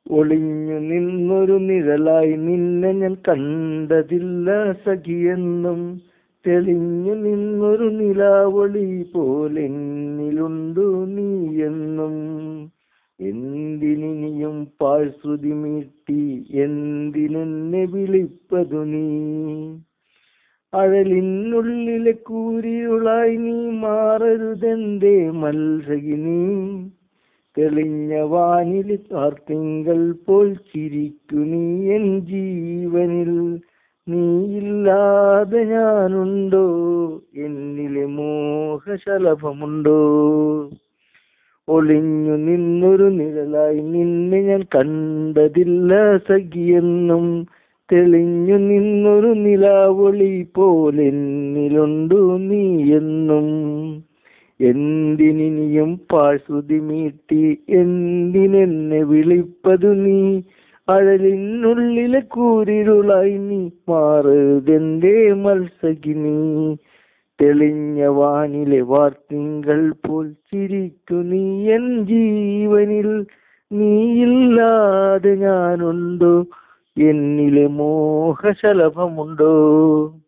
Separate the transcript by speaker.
Speaker 1: ഒളിഞ്ഞു നിന്നൊരു നിഴലായി നിന്നെ ഞാൻ കണ്ടതില്ല സഖിയെന്നും തെളിഞ്ഞു നിന്നൊരു നിലാവൊളി പോലെന്നിലുണ്ടു നീയെന്നും എന്തിനിയും പാഴ്ശ്രുതി മീട്ടി എന്തിനെന്നെ വിളിപ്പതു നീ അഴലിനുള്ളിലെ കൂരിരുളായി നീ മാറരുതെന്തേ മത്സകിനി തെളിഞ്ഞ വാനിൽ കാർത്തിങ്കൾ പോൽ ചിരിക്കു നീ എൻ ജീവനിൽ നീയില്ലാതെ ഞാനുണ്ടോ എന്നിലെ മോഹശലഭമുണ്ടോ ഒളിഞ്ഞു നിന്നൊരു നിഴലായി നിന്നെ ഞാൻ കണ്ടതില്ല സഖിയെന്നും തെളിഞ്ഞു നിന്നൊരു നിലാവൊളി പോലെന്നിലുണ്ടു നീ എന്നും എന്തിനിയും പാഴ്ശ്രുതി മീട്ടി എന്തിനെന്നെ വിളിപ്പതു നീ അഴലിനുള്ളിലെ കൂരിരുളായി നീ മാറുതെന്തേ മത്സകിനി തെളിഞ്ഞ വാനിലെ വാർത്തിങ്കൾ പോൽ ചിരിക്കു നീ എൻ ജീവനിൽ നീയില്ലാതെ ഞാനുണ്ടോ എന്നിലെ മോഹശലഭമുണ്ടോ